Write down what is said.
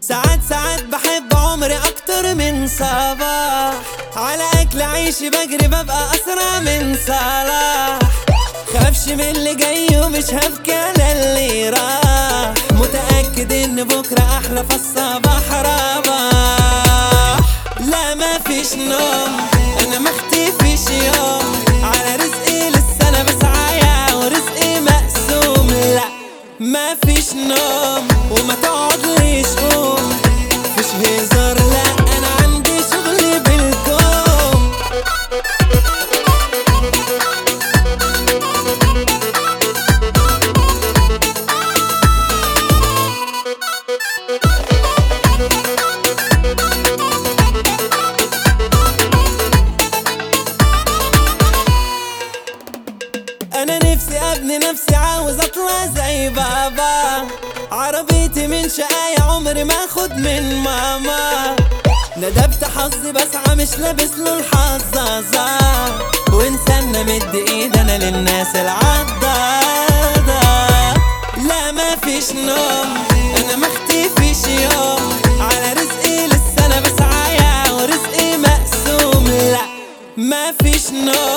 ساعات ساعات بحب عمري اكتر من صباح على اكل عيش بجري ببقى اسرع من صلاح خافش من اللي جاي ومش هبكي على اللي راح متأكد ان بكرة احلى فالصباح رباح لا مفيش نوم انا مختفيش يوم على رزقي لسه انا بسعى ورزقي مقسوم لا مفيش نوم وما تقعدليش قوم مفيش هزار لا انا عندي شغل بالكوم انا نفسي ابني نفسي عاوز اطلع زي بابا عربيتي من شقاية عمري ما اخد من ماما ندبت حظي بسعى مش لابس له الحظاظة وانسان مد ايد انا للناس العضاضة لا ما فيش نوم انا مختفيش يوم على رزقي لسه انا بسعى ورزقي مقسوم لا ما فيش نوم